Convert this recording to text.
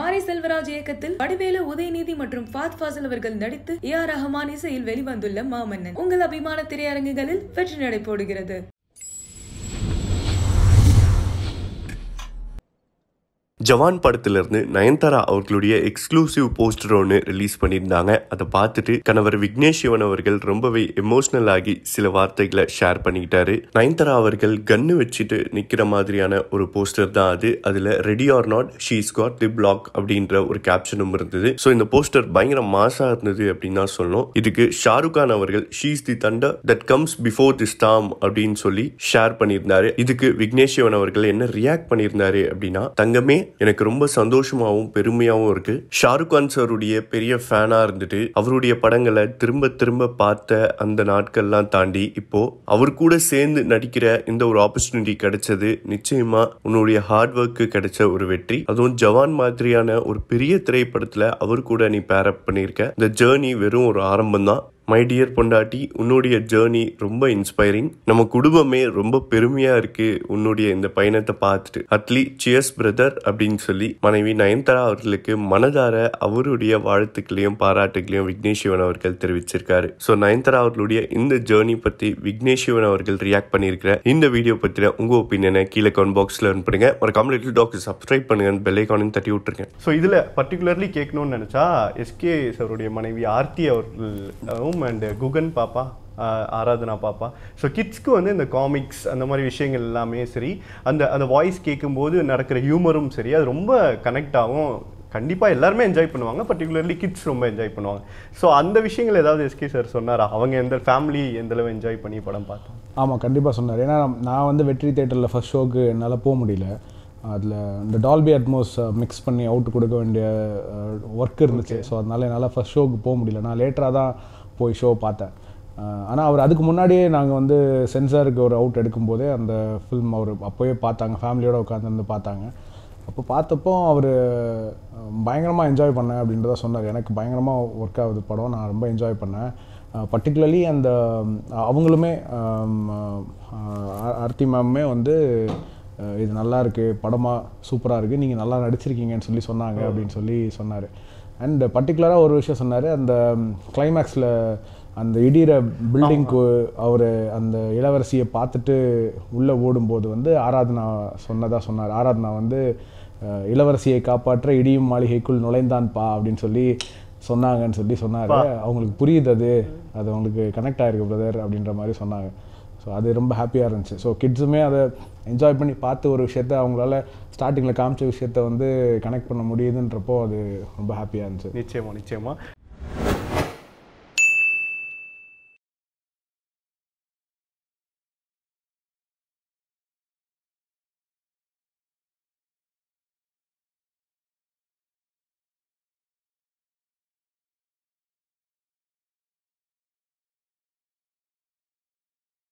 மாரி செல்வராஜ் இயக்கத்தில் வடிவேலு உதயநிதி மற்றும் ஃபாத் ஃபாசில் அவர்கள் நடித்து ஏ ஆர் ரஹ்மான் இசையில் வெளிவந்துள்ள மாமன்னன் உங்கள் அபிமான திரையரங்குகளில் வெற்றி நடை போடுகிறது ஜவான் படத்திலிருந்து நயன்தாரா அவர்களுடைய எக்ஸ்க்ளூசிவ் போஸ்டர் ஒன்று ரிலீஸ் பண்ணியிருந்தாங்க அதை பார்த்துட்டு கணவர் விக்னேஷ் சிவன் அவர்கள் ரொம்பவே எமோஷனல் ஆகி சில வார்த்தைகளை ஷேர் பண்ணிக்கிட்டாரு நயன்தாரா அவர்கள் கன்னு வச்சுட்டு நிற்கிற மாதிரியான ஒரு போஸ்டர் தான் அது அதில் ready or not she's got the black அப்படின்ற ஒரு கேப்ஷனும் இருந்தது ஸோ இந்த போஸ்டர் பயங்கர மாசா இருந்தது அப்படின்னு தான் சொல்லணும் இதுக்கு ஷாருக் கான் அவர்கள் she's the thunder that comes before the storm அப்படின்னு சொல்லி ஷேர் பண்ணியிருந்தாரு இதுக்கு விக்னேஷ் சிவன் அவர்கள் என்ன ரியாக்ட் பண்ணியிருந்தாரு அப்படின்னா தங்கமே எனக்கு ரொம்ப சந்தோஷமாவும் பெருமையாவும் இருக்கு ஷாருக் கான் சாருடைய பெரிய ஃபேனா இருந்துட்டு அவருடைய படங்களை திரும்ப திரும்ப பார்த்த அந்த நாட்கள்லாம் தாண்டி இப்போ அவர் கூட சேர்ந்து நடிக்கிற இந்த ஒரு ஆப்பர்ச்சுனிட்டி கிடைச்சது நிச்சயமா உன்னுடைய ஹார்ட் ஒர்க்கு கிடைச்ச ஒரு வெற்றி அதுவும் ஜவான் மாதிரியான ஒரு பெரிய திரைப்படத்துல அவர் கூட நீ பேரப் பண்ணியிருக்க இந்த ஜேர்னி வெறும் ஒரு ஆரம்பம் தான் மை டியர் பொண்டாட்டி உன்னுடைய ஜேர்னி ரொம்ப இன்ஸ்பைரிங் நம்ம குடும்பமே ரொம்ப பெருமையா இருக்கு உன்னுடைய இந்த பயணத்தை பார்த்துட்டு அட்லி சியர்ஸ் பிரதர் அப்படின்னு சொல்லி மனைவி நயன்தாரா அவர்களுக்கு மனதார அவருடைய வாழ்த்துக்களையும் பாராட்டுகளையும் விக்னேஷ் சிவன் அவர்கள் தெரிவிச்சிருக்காரு ஸோ நயன்தாரா அவர்களுடைய இந்த ஜேர்னி பத்தி விக்னேஷ் சிவன் அவர்கள் ரியாக்ட் பண்ணியிருக்கிற இந்த வீடியோ பத்தின உங்க ஒப்பீனியனை கீழே கமெண்ட் பாக்ஸ்ல அனுப்புங்க மறக்காம லிட்டில் டாக்டர் சப்ஸ்கிரைப் பண்ணுங்க பெல் ஐக்கானையும் தட்டி விட்டுருங்க ஸோ இதில் பர்டிகுலர்லி கேட்கணும்னு நினச்சா எஸ்கே சாருடைய மனைவி ஆர்த்தி அவர்களும் அண்ட் குகன் பாப்பா ஆஹ் ஆராதனா பாப்பா ஸோ கிட்ஸ்க்கு வந்து இந்த காமிக்ஸ் அந்த மாதிரி விஷயங்கள் எல்லாமே சரி அந்த அந்த வாய்ஸ் கேட்கும்போது நடக்கிற ஹியூமரும் சரி அது ரொம்ப கனெக்ட் ஆகும் கண்டிப்பாக எல்லாருமே என்ஜாய் பண்ணுவாங்க பர்டிகுலர்லி கிட்ஸ் ரொம்ப என்ஜாய் பண்ணுவாங்க ஸோ அந்த விஷயங்கள் ஏதாவது எஸ்கே சார் சொன்னாரா அவங்க எந்த ஃபேமிலி எந்த அளவு என்ஜாய் பண்ணி படம் பார்த்தோம் ஆமாம் கண்டிப்பாக சொன்னார் ஏன்னா நான் வந்து வெற்றி தேட்டரில் ஃபர்ஸ்ட் ஷோக்கு என்னால் போக முடியல அதில் இந்த டால்பி அட்மோஸ் மிக்ஸ் பண்ணி அவுட் கொடுக்க வேண்டிய ஒர்க் இருந்துச்சு ஸோ அதனால என்னால் ஃபர்ஸ்ட் ஷோக்கு போக முடியல நான் லேட்டராக தான் போய் ஷோ பார்த்தேன் ஆனால் அவர் அதுக்கு முன்னாடியே நாங்கள் வந்து சென்சாருக்கு ஒரு அவுட் எடுக்கும்போதே அந்த ஃபில்ம் அவர் அப்போயே பார்த்தாங்க ஃபேமிலியோட உட்காந்து பார்த்தாங்க அப்போ பார்த்தப்போ அவர் பயங்கரமாக என்ஜாய் பண்ணேன் அப்படின்றத சொன்னார் எனக்கு பயங்கரமாக ஒர்க் ஆகுது படம் நான் ரொம்ப என்ஜாய் பண்ணேன் பர்டிகுலர்லி அந்த அஹ், அவங்களுமே ஆம், அஹ், ஆர்த்தி மேமுமே வந்து அஹ், இது நல்லா இருக்கு படமாக சூப்பராக இருக்குது நீங்கள் நல்லா நடிச்சிருக்கீங்கன்னு சொல்லி சொன்னாங்க அப்படின்னு சொல்லி சொன்னார் அண்ட் பர்டிகுலராக ஒரு விஷயம் சொன்னார் அந்த கிளைமேக்ஸில் அந்த இடிகிற பில்டிங்க்கு அவர் அந்த இளவரசியை பார்த்துட்டு உள்ளே ஓடும்போது வந்து ஆராதனா சொன்னதாக சொன்னார் ஆராதனா வந்து அஹ், இளவரசியை காப்பாற்ற இடியும் மாளிகைக்குள் நுழைந்தான் பா அப்படின்னு சொல்லி சொன்னாங்கன்னு சொல்லி சொன்னார் அவங்களுக்கு புரியுது அது அது அவங்களுக்கு கனெக்ட் ஆயிருக்கு பிரதர் அப்படின்ற மாதிரி சொன்னாங்க ஸோ அது ரொம்ப ஹாப்பியாக இருந்துச்சு ஸோ கிட்ஸுமே அதை என்ஜாய் பண்ணி பார்த்து ஒரு விஷயத்த அவங்களால ஸ்டார்டிங்கில் காமிச்ச விஷயத்த வந்து கனெக்ட் பண்ண முடியுதுன்றப்போ அது ரொம்ப ஹாப்பியாக இருந்துச்சு நிச்சயமா நிச்சயமா